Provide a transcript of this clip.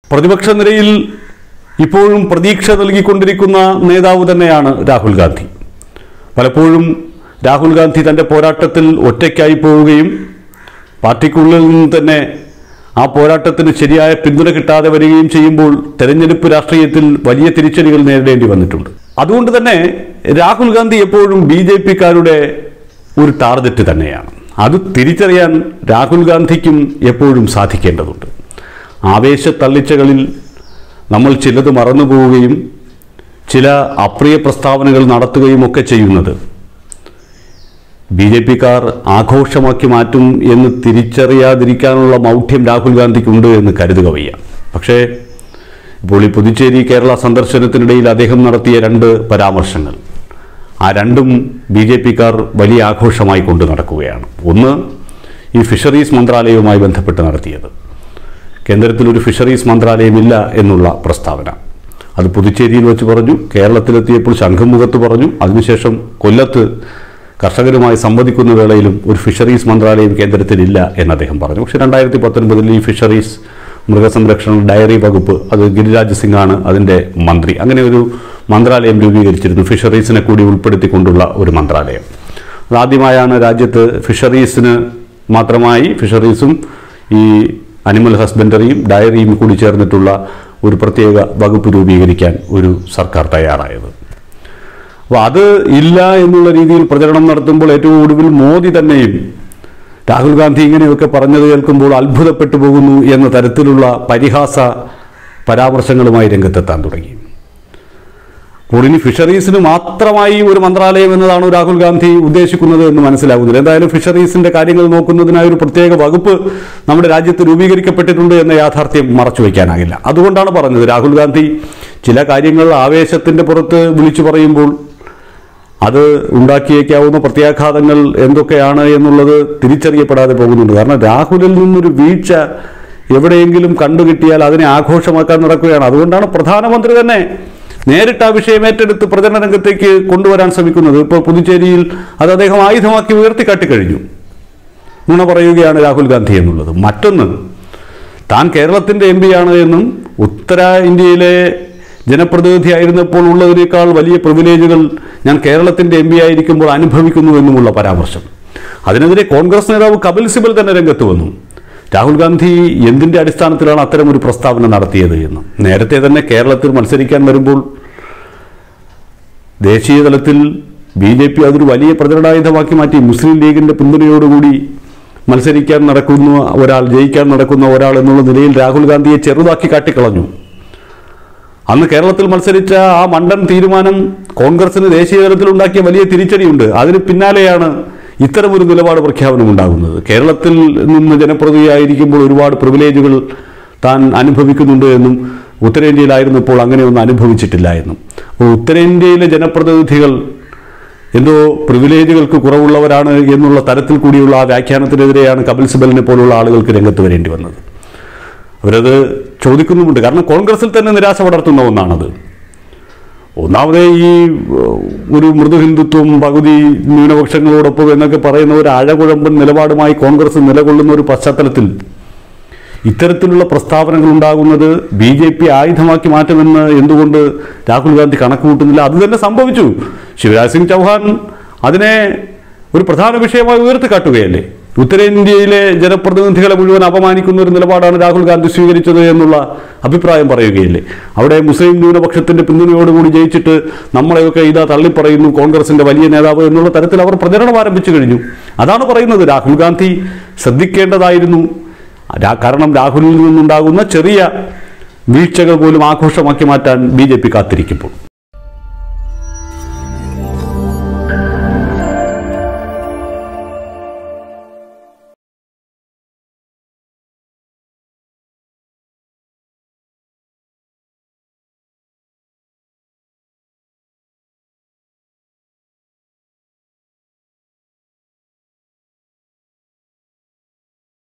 പ്രതിപക്ഷ നിരയിൽ ഇപ്പോഴും പ്രതീക്ഷ നൽകിക്കൊണ്ടിരിക്കുന്ന നേതാവ് തന്നെയാണ് രാഹുൽ ഗാന്ധി പലപ്പോഴും രാഹുൽ ഗാന്ധി തൻ്റെ പോരാട്ടത്തിൽ ഒറ്റയ്ക്കായി പോവുകയും പാർട്ടിക്കുള്ളിൽ നിന്ന് തന്നെ ആ പോരാട്ടത്തിന് ശരിയായ പിന്തുണ കിട്ടാതെ വരികയും ചെയ്യുമ്പോൾ തെരഞ്ഞെടുപ്പ് രാഷ്ട്രീയത്തിൽ വലിയ തിരിച്ചടികൾ നേരിടേണ്ടി വന്നിട്ടുണ്ട് അതുകൊണ്ട് തന്നെ രാഹുൽ ഗാന്ധി എപ്പോഴും ബി ജെ പിക്കാരുടെ ഒരു ടാർഗറ്റ് തന്നെയാണ് അത് തിരിച്ചറിയാൻ രാഹുൽ ഗാന്ധിക്കും എപ്പോഴും സാധിക്കേണ്ടതുണ്ട് ആവേശ തള്ളിച്ചകളിൽ നമ്മൾ ചിലത് മറന്നു പോവുകയും ചില അപ്രിയ പ്രസ്താവനകൾ നടത്തുകയും ഒക്കെ ചെയ്യുന്നത് ബി ജെ പിക്കാർ ആഘോഷമാക്കി മാറ്റും എന്ന് തിരിച്ചറിയാതിരിക്കാനുള്ള മൗഢ്യം രാഹുൽ ഗാന്ധിക്കുണ്ട് എന്ന് കരുതുക വയ്യ പക്ഷേ ഇപ്പോൾ ഈ പുതുച്ചേരി കേരള സന്ദർശനത്തിനിടയിൽ അദ്ദേഹം നടത്തിയ രണ്ട് പരാമർശങ്ങൾ ആ രണ്ടും ബി ജെ പിക്കാർ വലിയ ആഘോഷമായി കൊണ്ട് നടക്കുകയാണ് ഒന്ന് ഈ ഫിഷറീസ് മന്ത്രാലയവുമായി ബന്ധപ്പെട്ട് നടത്തിയത് കേന്ദ്രത്തിൽ ഒരു ഫിഷറീസ് മന്ത്രാലയമില്ല എന്നുള്ള പ്രസ്താവന അത് പുതുച്ചേരിയിൽ വെച്ച് പറഞ്ഞു കേരളത്തിലെത്തിയപ്പോൾ ശംഖുമുഖത്ത് പറഞ്ഞു അതിനുശേഷം കൊല്ലത്ത് കർഷകരുമായി സംവദിക്കുന്ന വേളയിലും ഒരു ഫിഷറീസ് മന്ത്രാലയം കേന്ദ്രത്തിലില്ല എന്ന് അദ്ദേഹം പറഞ്ഞു പക്ഷേ രണ്ടായിരത്തി പത്തൊൻപതിൽ ഈ ഫിഷറീസ് മൃഗസംരക്ഷണം ഡയറി വകുപ്പ് അത് ഗിരിരാജ് സിംഗ് ആണ് അതിൻ്റെ മന്ത്രി അങ്ങനെ ഒരു മന്ത്രാലയം രൂപീകരിച്ചിരുന്നു ഫിഷറീസിനെ കൂടി ഉൾപ്പെടുത്തിക്കൊണ്ടുള്ള ഒരു മന്ത്രാലയം അതാദ്യമായാണ് രാജ്യത്ത് ഫിഷറീസിന് മാത്രമായി ഫിഷറീസും ഈ അനിമൽ ഹസ്ബൻഡറിയും ഡയറിയും കൂടി ചേർന്നിട്ടുള്ള ഒരു പ്രത്യേക വകുപ്പ് രൂപീകരിക്കാൻ ഒരു സർക്കാർ തയ്യാറായത് അപ്പോൾ അത് ഇല്ല എന്നുള്ള രീതിയിൽ പ്രചരണം നടത്തുമ്പോൾ ഏറ്റവും ഒടുവിൽ മോദി തന്നെയും രാഹുൽ ഗാന്ധി ഇങ്ങനെയൊക്കെ പറഞ്ഞത് കേൾക്കുമ്പോൾ അത്ഭുതപ്പെട്ടു പോകുന്നു എന്ന തരത്തിലുള്ള പരിഹാസ പരാമർശങ്ങളുമായി രംഗത്തെത്താൻ തുടങ്ങി അപ്പോൾ ഇനി ഫിഷറീസിന് മാത്രമായി ഒരു മന്ത്രാലയം എന്നതാണോ രാഹുൽ ഗാന്ധി ഉദ്ദേശിക്കുന്നത് എന്ന് മനസ്സിലാകുന്നില്ല എന്തായാലും ഫിഷറീസിന്റെ കാര്യങ്ങൾ നോക്കുന്നതിനായി ഒരു പ്രത്യേക വകുപ്പ് നമ്മുടെ രാജ്യത്ത് രൂപീകരിക്കപ്പെട്ടിട്ടുണ്ട് എന്ന യാഥാർത്ഥ്യം മറച്ചു വയ്ക്കാനാകില്ല അതുകൊണ്ടാണ് പറഞ്ഞത് രാഹുൽ ഗാന്ധി ചില കാര്യങ്ങൾ ആവേശത്തിന്റെ പുറത്ത് വിളിച്ചു പറയുമ്പോൾ അത് ഉണ്ടാക്കിയേക്കാവുന്ന പ്രത്യാഘാതങ്ങൾ എന്തൊക്കെയാണ് എന്നുള്ളത് തിരിച്ചറിയപ്പെടാതെ പോകുന്നുണ്ട് കാരണം രാഹുലിൽ നിന്നൊരു വീഴ്ച എവിടെയെങ്കിലും കണ്ടുകിട്ടിയാൽ അതിനെ ആഘോഷമാക്കാൻ നടക്കുകയാണ് അതുകൊണ്ടാണ് പ്രധാനമന്ത്രി തന്നെ നേരിട്ട് ആ വിഷയം ഏറ്റെടുത്ത് പ്രചരണ രംഗത്തേക്ക് കൊണ്ടുവരാൻ ശ്രമിക്കുന്നത് ഇപ്പോൾ പുതുച്ചേരിയിൽ അത് അദ്ദേഹം ആയുധമാക്കി ഉയർത്തിക്കാട്ടിക്കഴിഞ്ഞു നുണ പറയുകയാണ് രാഹുൽ ഗാന്ധി എന്നുള്ളത് മറ്റൊന്ന് താൻ കേരളത്തിൻ്റെ എം ആണ് എന്നും ഉത്തര ഇന്ത്യയിലെ ജനപ്രതിനിധിയായിരുന്നപ്പോൾ ഉള്ളതിനേക്കാൾ വലിയ പ്രിവിലേജുകൾ ഞാൻ കേരളത്തിൻ്റെ എം പി ആയിരിക്കുമ്പോൾ അനുഭവിക്കുന്നു എന്നുമുള്ള പരാമർശം അതിനെതിരെ കോൺഗ്രസ് നേതാവ് കപിൽ സിബൽ തന്നെ രംഗത്ത് വന്നു രാഹുൽ ഗാന്ധി എന്തിൻ്റെ അടിസ്ഥാനത്തിലാണ് അത്തരം ഒരു പ്രസ്താവന നടത്തിയത് എന്ന് നേരത്തെ തന്നെ കേരളത്തിൽ മത്സരിക്കാൻ വരുമ്പോൾ ദേശീയ തലത്തിൽ ബി ജെ പി അതൊരു വലിയ പ്രചരണായുധമാക്കി മാറ്റി മുസ്ലിം ലീഗിന്റെ പിന്തുണയോടുകൂടി മത്സരിക്കാൻ നടക്കുന്ന ഒരാൾ ജയിക്കാൻ നടക്കുന്ന ഒരാൾ എന്നുള്ള നിലയിൽ രാഹുൽ ഗാന്ധിയെ ചെറുതാക്കി കാട്ടിക്കളഞ്ഞു അന്ന് കേരളത്തിൽ മത്സരിച്ച ആ മണ്ടൻ തീരുമാനം കോൺഗ്രസിന് ദേശീയ തലത്തിൽ ഉണ്ടാക്കിയ വലിയ തിരിച്ചടിയുണ്ട് അതിന് പിന്നാലെയാണ് ഇത്തരമൊരു നിലപാട് പ്രഖ്യാപനം ഉണ്ടാകുന്നത് കേരളത്തിൽ നിന്ന് ജനപ്രതിനിധിയായിരിക്കുമ്പോൾ ഒരുപാട് പ്രിവിലേജുകൾ താൻ അനുഭവിക്കുന്നുണ്ട് എന്നും ഉത്തരേന്ത്യയിലായിരുന്നപ്പോൾ അങ്ങനെയൊന്നും അനുഭവിച്ചിട്ടില്ല എന്നും അപ്പോൾ ഉത്തരേന്ത്യയിലെ ജനപ്രതിനിധികൾ എന്തോ പ്രിവിലേജുകൾക്ക് കുറവുള്ളവരാണ് എന്നുള്ള തരത്തിൽ കൂടിയുള്ള ആ വ്യാഖ്യാനത്തിനെതിരെയാണ് കപിൽ സിബലിനെ പോലുള്ള ആളുകൾക്ക് രംഗത്ത് വരേണ്ടി വന്നത് അവരത് ചോദിക്കുന്നുമുണ്ട് കാരണം കോൺഗ്രസിൽ തന്നെ നിരാശ പടർത്തുന്ന ഒന്നാണത് ഒന്നാമതേ ഈ ഏഹ്, ഒരു മൃദു ഹിന്ദുത്വം പകുതി ന്യൂനപക്ഷങ്ങളോടൊപ്പം എന്നൊക്കെ പറയുന്ന ഒരു അഴകുഴമ്പൻ നിലപാടുമായി കോൺഗ്രസ് നിലകൊള്ളുന്ന ഒരു പശ്ചാത്തലത്തിൽ ഇത്തരത്തിലുള്ള പ്രസ്താവനകൾ ഉണ്ടാകുന്നത് ബി ജെ പി ആയുധമാക്കി മാറ്റുമെന്ന് എന്തുകൊണ്ട് രാഹുൽ ഗാന്ധി കണക്ക് കൂട്ടുന്നില്ല അത് തന്നെ സംഭവിച്ചു ശിവരാജ് സിംഗ് ചൗഹാൻ അതിനെ ഒരു പ്രധാന വിഷയമായി ഉയർത്തിക്കാട്ടുകയല്ലേ ഉത്തരേന്ത്യയിലെ ജനപ്രതിനിധികളെ മുഴുവൻ അപമാനിക്കുന്ന ഒരു നിലപാടാണ് രാഹുൽ ഗാന്ധി സ്വീകരിച്ചത് എന്നുള്ള അഭിപ്രായം പറയുകയില്ലേ അവിടെ മുസ്ലിം ന്യൂനപക്ഷത്തിന്റെ പിന്തുണയോടുകൂടി ജയിച്ചിട്ട് നമ്മളെയൊക്കെ ഇതാ തള്ളിപ്പറയുന്നു കോൺഗ്രസിന്റെ വലിയ നേതാവ് എന്നുള്ള തരത്തിൽ അവർ പ്രചരണം ആരംഭിച്ചു കഴിഞ്ഞു അതാണ് പറയുന്നത് രാഹുൽ ഗാന്ധി ശ്രദ്ധിക്കേണ്ടതായിരുന്നു രാ- കാരണം രാഹുലിൽ നിന്നുണ്ടാകുന്ന ചെറിയ വീഴ്ചകൾ പോലും ആഘോഷമാക്കി മാറ്റാൻ ബി ജെ പി കാത്തിരിക്കുമ്പോൾ